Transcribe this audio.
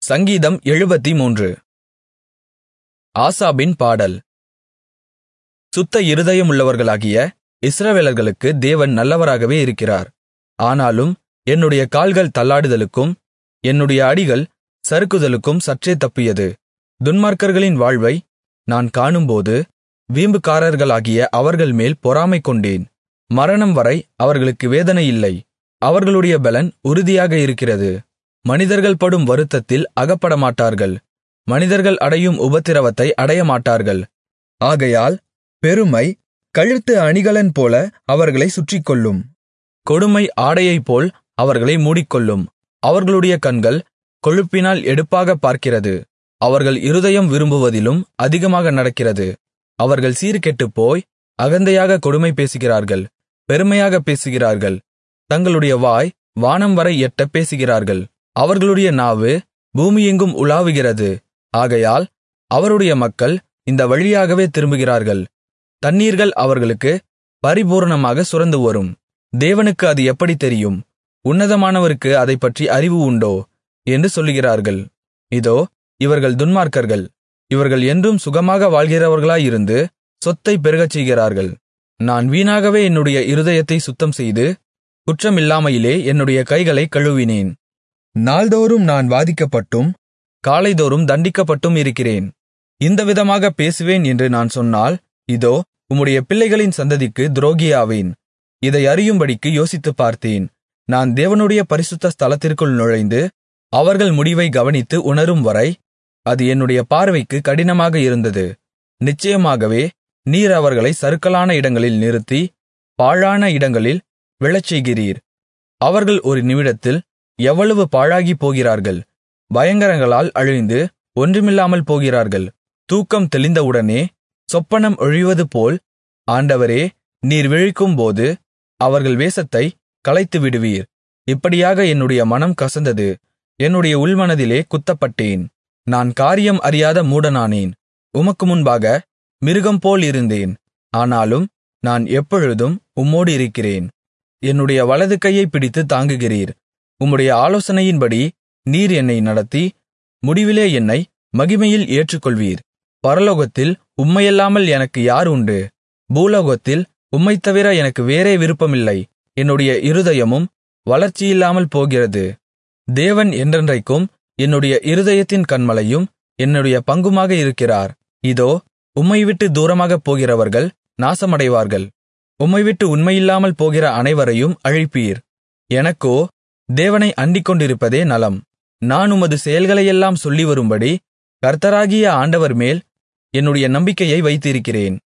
சங்கீதம் எழுபத்துமூன்று ஆசாபின் பாடல் சுத்த இருதயமுள்ளவர்களாகிய இஸ்ரவேலர்களுக்கு தேவன் நல்லவராகவே இருக்கிறார் ஆனாலும் என்னுடைய கால்கள் தள்ளாடுதலுக்கும் என்னுடைய அடிகள் சறுக்குதலுக்கும் சற்றே தப்பியது துன்மார்க்கர்களின் வாழ்வை நான் காணும்போது வீம்புக்காரர்களாகிய அவர்கள்மேல் பொறாமை கொண்டேன் மரணம்வரை அவர்களுக்கு வேதனை இல்லை அவர்களுடைய பெலன் உறுதியாக இருக்கிறது மனிதர்கள் படும் வருத்தத்தில் அகப்படமாட்டார்கள் மனிதர்கள் அடையும் உபத்திரவத்தை அடையமாட்டார்கள் ஆகையால் பெருமை கழுத்து அணிகலன்போல அவர்களைச் சுற்றிக்கொள்ளும் கொடுமை ஆடையைப்போல் அவர்களை மூடிக்கொள்ளும் அவர்களுடைய கண்கள் கொழுப்பினால் எடுப்பாகப் பார்க்கிறது அவர்கள் இருதயம் விரும்புவதிலும் அதிகமாக நடக்கிறது அவர்கள் சீர்கெட்டுப்போய் அகந்தையாக கொடுமை பேசுகிறார்கள் பெருமையாகப் பேசுகிறார்கள் தங்களுடைய வாய் வானம்வரை எட்டப் பேசுகிறார்கள் அவர்களுடைய நாவு பூமியெங்கும் உலாவுகிறது ஆகையால் அவருடைய மக்கள் இந்த வழியாகவே திரும்புகிறார்கள் தண்ணீர்கள் அவர்களுக்கு பரிபூரணமாக சுரந்து வரும் தேவனுக்கு அது எப்படித் தெரியும் உன்னதமானவருக்கு அதைப்பற்றி அறிவு உண்டோ என்று சொல்லுகிறார்கள் இதோ இவர்கள் துன்மார்க்கர்கள் இவர்கள் என்றும் சுகமாக வாழ்கிறவர்களாயிருந்து சொத்தைப் பெருகச் செய்கிறார்கள் நான் வீணாகவே என்னுடைய இருதயத்தை சுத்தம்செய்து குற்றமில்லாமையிலே என்னுடைய கைகளைக் கழுவினேன் நாள்தோறும் நான் வாதிக்கப்பட்டும் காலைதோறும் தண்டிக்கப்பட்டும் இருக்கிறேன் இந்த விதமாக பேசுவேன் என்று நான் சொன்னால் இதோ உம்முடைய பிள்ளைகளின் சந்ததிக்கு துரோகியாவேன் இதை அறியும்படிக்கு யோசித்துப் பார்த்தேன் நான் தேவனுடைய பரிசுத்த ஸ்தலத்திற்குள் நுழைந்து அவர்கள் முடிவை கவனித்து உணரும் வரை அது என்னுடைய பார்வைக்கு கடினமாக இருந்தது நிச்சயமாகவே நீர் அவர்களை சறுக்கலான இடங்களில் நிறுத்தி பாழான இடங்களில் விழச்செய்கிறீர் அவர்கள் ஒரு நிமிடத்தில் எவ்வளவு பாழாகிப் போகிறார்கள் பயங்கரங்களால் அழிந்து ஒன்றுமில்லாமல் போகிறார்கள் தூக்கம் தெளிந்தவுடனே சொப்பனம் ஒழிவதுபோல் ஆண்டவரே நீர் விழிக்கும்போது அவர்கள் வேஷத்தை கலைத்துவிடுவீர் இப்படியாக என்னுடைய மனம் கசந்தது என்னுடைய உள்மனதிலே குத்தப்பட்டேன் நான் காரியம் அறியாத மூடனானேன் உமக்கு முன்பாக மிருகம்போல் இருந்தேன் ஆனாலும் நான் எப்பொழுதும் உம்மோடு இருக்கிறேன் என்னுடைய வலது கையைப் பிடித்து தாங்குகிறீர் உம்முடைய ஆலோசனையின்படி நீர் என்னை நடத்தி முடிவிலே என்னை மகிமையில் ஏற்றுக்கொள்வீர் பரலோகத்தில் உம்மையல்லாமல் எனக்கு யார் உண்டு பூலோகத்தில் உம்மைத்தவிர எனக்கு வேறே விருப்பமில்லை என்னுடைய இருதயமும் வளர்ச்சியில்லாமல் போகிறது தேவன் என்றென்றைக்கும் என்னுடைய இருதயத்தின் கன்மலையும் என்னுடைய பங்குமாக இருக்கிறார் இதோ உம்மைவிட்டு தூரமாகப் போகிறவர்கள் நாசமடைவார்கள் உம்மைவிட்டு உண்மையில்லாமல் போகிற அனைவரையும் அழிப்பீர் எனக்கோ தேவனை அண்டிக்கொண்டிருப்பதே நலம் நான் உமது செயல்களையெல்லாம் சொல்லிவரும்படி கர்த்தராகிய ஆண்டவர் மேல் என்னுடைய நம்பிக்கையை வைத்திருக்கிறேன்